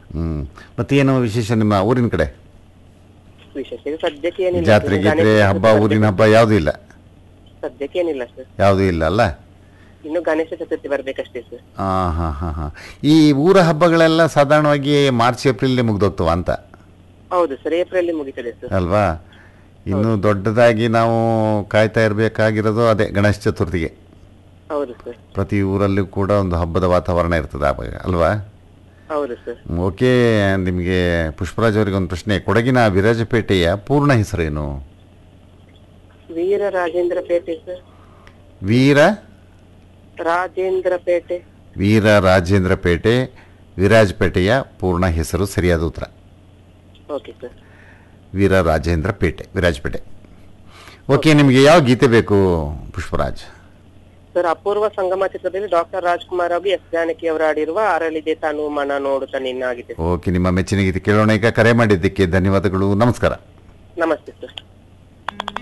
ಹ್ಞೂ ಮತ್ತೇನು ವಿಶೇಷ ನಿಮ್ಮ ಊರಿನ ಕಡೆ ವಿಶೇಷ ಈಗ ಸದ್ಯಕ್ಕೆ ಏನಿಲ್ಲ ಜಾತ್ರೆ ಸರ್. ಗೀತ್ರೆ ಗಣೇಶ ಹಬ್ಬ ಚತುರ್ಥಿ ಊರಿನ ಹಬ್ಬ ಯಾವುದೂ ಇಲ್ಲ ಸದ್ಯಕ್ಕೆ ಏನಿಲ್ಲ ಸರ್ ಯಾವುದೂ ಇಲ್ಲ ಅಲ್ಲ ಇನ್ನು ಗಣೇಶ ಚತುರ್ಥಿ ಬರ್ಬೇಕಷ್ಟೇ ಸರ್ ಹಾಂ ಹಾಂ ಹಾಂ ಹಾಂ ಈ ಊರ ಹಬ್ಬಗಳೆಲ್ಲ ಸಾಧಾರಣವಾಗಿ ಮಾರ್ಚ್ ಏಪ್ರಿಲ್ ಮುಗ್ದೋಗ್ತವ ಅಂತ ಹೌದು ಸರ್ ಏಪ್ರಿಲ್ ಮುಗಿತದೆ ಸರ್ ಅಲ್ವಾ ಇನ್ನು ದೊಡ್ಡದಾಗಿ ನಾವು ಕಾಯ್ತಾ ಇರಬೇಕಾಗಿರೋದು ಅದೇ ಗಣೇಶ ಚತುರ್ಥಿಗೆ ಹೌದು ಸರ್ ಪ್ರತಿ ಊರಲ್ಲೂ ಕೂಡ ಒಂದು ಹಬ್ಬದ ವಾತಾವರಣ ಇರ್ತದೆ ಆವಾಗ ಅಲ್ವಾ ಹೌದು ಸರ್ ಓಕೆ ನಿಮಗೆ ಪುಷ್ಪರಾಜ್ ಅವರಿಗೆ ಒಂದು ಪ್ರಶ್ನೆ ಕೊಡಗಿನ ವಿರಾಜಪೇಟೆಯ ಪೂರ್ಣ ಹೆಸರೇನು ವೀರ ರಾಜೇಂದ್ರ ಪೇಟೆ ಸರ್ ವೀರ ರಾಜೇಂದ್ರ ಪೇಟೆ ವೀರ ರಾಜೇಂದ್ರ ಪೇಟೆ ವಿರಾಜಪೇಟೆಯ ಪೂರ್ಣ ಹೆಸರು ಸರಿಯಾದ ಉತ್ತರ ಓಕೆ ಸರ್ ವೀರ ರಾಜೇಂದ್ರ ಪೇಟೆ ವಿರಾಜಪೇಟೆ ಓಕೆ ನಿಮಗೆ ಯಾವ ಗೀತೆ ಬೇಕು ಪುಷ್ಪರಾಜ್ ಸರ್ ಅಪೂರ್ವ ಸಂಗಮ ಚಿತ್ರದಲ್ಲಿ ಡಾಕ್ಟರ್ ರಾಜ್ಕುಮಾರ್ ಹಾಗೂ ಎಸ್ ಜಾನಕಿ ಅವರು ಆಡಿರುವ ಅರಳಿದೆ ತಾನು ಮನ ನೋಡುತ್ತ ನಿನ್ನಾಗಿದೆ ಓಕೆ ನಿಮ್ಮ ಮೆಚ್ಚಿನ ಗೀತೆ ಕೇಳೋಣ ಈಗ ಕರೆ ಮಾಡಿದ್ದಕ್ಕೆ ಧನ್ಯವಾದಗಳು ನಮಸ್ಕಾರ ನಮಸ್ತೆ ಸರ್